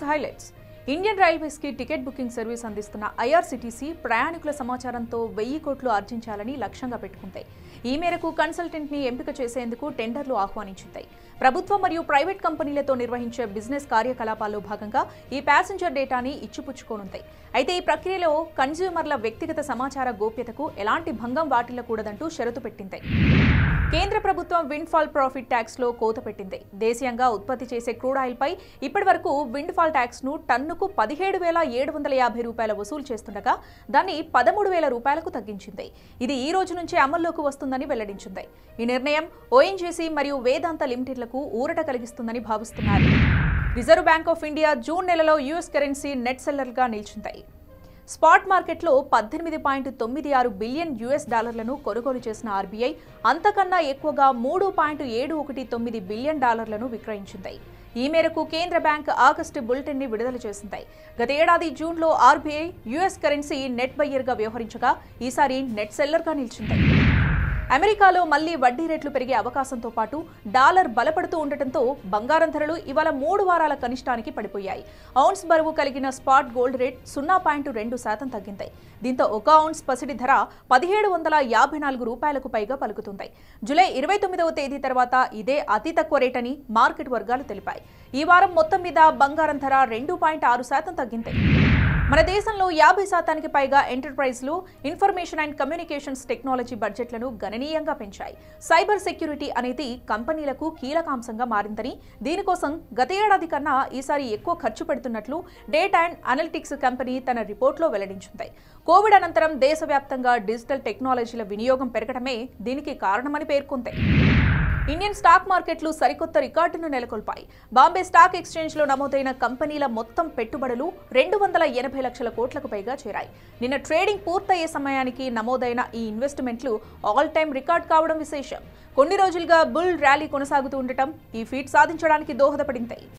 highlights Indian Railways కి ticket booking service అందిస్తున్న IRCTC ప్రయాణికుల సమాచారంతో వెయ్యి కోట్లు ఆర్జించాలని లక్ష్యంగా పెట్టుకుంది ఈ మేరకు కన్సల్టెంట్ ని ఎంపిక చేసేందుకు టెండర్లు ఆహ్వానించింది ప్రభుత్వం మరియు ప్రైవేట్ కంపెనీలతో నిర్వహించే బిజినెస్ కార్యకలాపాల్లో భాగంగా ఈ ప్యాసింజర్ డేటాని ఇచ్చిపుచ్చుకోనుంది అయితే ఈ ప్రక్రియలో కన్జ్యూమర్ల వ్యక్తిగత సమాచార గోప్యతకు ఎలాంటి భంగం వాటిల్లకూడదంటూ షరతు పెట్టింది కేంద్ర ప్రభుత్వం విండ్ ఫాల్ ప్రాఫిట్ ట్యాక్స్ లో కోత పెట్టింది దేశీయంగా ఉత్పత్తి చేసే క్రూడ్ ఆయిల్ పై ఇప్పటి వరకు విండ్ ఫాల్ ట్యాక్స్ ను టన్నుకు పదిహేడు వేల ఏడు వందల యాభై రూపాయల వసూలు చేస్తుండగా దాన్ని పదమూడు వేల రూపాయలకు తగ్గించింది ఇది ఈ రోజు నుంచే అమల్లోకి వస్తుందని వెల్లడించింది ఈ నిర్ణయం ఓఎన్జీసీ మరియు వేదాంత లిమిటెడ్లకు ఊరట కలిగిస్తుందని భావిస్తున్నారు Reserve Bank of India June నెలలో యుఎస్ కరెన్సీ నెట్ సెల్లర్గా నిలిచింది స్పాట్ మార్కెట్లో పద్దెనిమిది పాయింట్ తొమ్మిది ఆరు బిలియన్ యుఎస్ డాలర్లను కొనుగోలు చేసిన ఆర్బీఐ అంతకన్నా ఎక్కువగా మూడు పాయింట్ ఏడు ఒకటి తొమ్మిది బిలియన్ డాలర్లను విక్రయించింది ఈ మేరకు కేంద్ర బ్యాంక్ ఆగస్టు బులెటిన్ ని విడుదల చేసింది గత ఏడాది జూన్లో ఆర్బీఐ యుఎస్ కరెన్సీ నెట్ బయ్యర్గా వ్యవహరించగా ఈసారి నెట్ సెల్లర్గా నిలిచింది అమెరికాలో మళ్లీ వడ్డీ రేట్లు పెరిగే అవకాశంతో పాటు డాలర్ బలపడుతూ ఉండటంతో బంగారం ధరలు ఇవాళ మూడు వారాల కనిష్టానికి పడిపోయాయి ఔన్స్ బరువు కలిగిన స్పాట్ గోల్డ్ రేట్ సున్నా పాయింట్ రెండు శాతం తగ్గింది దీంతో ఒక ఔన్స్ పసిడి ధర పదిహేడు వందల యాభై నాలుగు రూపాయలకు పైగా పలుకుతుంది జూలై ఇరవై తొమ్మిదవ తేదీ తర్వాత ఇదే అతి తక్కువ రేట్ అని మార్కెట్ వర్గాలు తెలిపాయి ఈ వారం మొత్తం మీద బంగారం ధర రెండు పాయింట్ ఆరు శాతం తగ్గింది మన దేశంలో యాభై శాతానికి పైగా ఎంటర్ప్రైజ్లు ఇన్ఫర్మేషన్ అండ్ కమ్యూనికేషన్స్ టెక్నాలజీ బడ్జెట్లను గణనీయంగా పెంచాయి సైబర్ సెక్యూరిటీ అనేది కంపెనీలకు కీలకాంశంగా మారిందని దీనికోసం గత ఏడాది కన్నా ఈసారి ఎక్కువ ఖర్చు పెడుతున్నట్లు డేటా అండ్ అనలిటిక్స్ కంపెనీ తన రిపోర్ట్లో వెల్లడించింది కోవిడ్ అనంతరం దేశవ్యాప్తంగా డిజిటల్ టెక్నాలజీల వినియోగం పెరగడమే దీనికి కారణమని పేర్కొంది ఇండియన్ స్టాక్ మార్కెట్లు సరికొత్త రికార్డును నెలకొల్పాయి బాంబే స్టాక్ ఎక్స్చేంజ్ లో నమోదైన కంపెనీల మొత్తం పెట్టుబడులు రెండు వందల ఎనభై లక్షల కోట్లకు పైగా చేరాయి నిన్న ట్రేడింగ్ పూర్తయ్యే సమయానికి నమోదైన ఈ ఇన్వెస్ట్మెంట్లు ఆల్ టైమ్ రికార్డ్ కావడం విశేషం కొన్ని రోజులుగా బుల్ ర్యాలీ కొనసాగుతూ ఉండటం ఈ ఫీట్ సాధించడానికి దోహదపడింది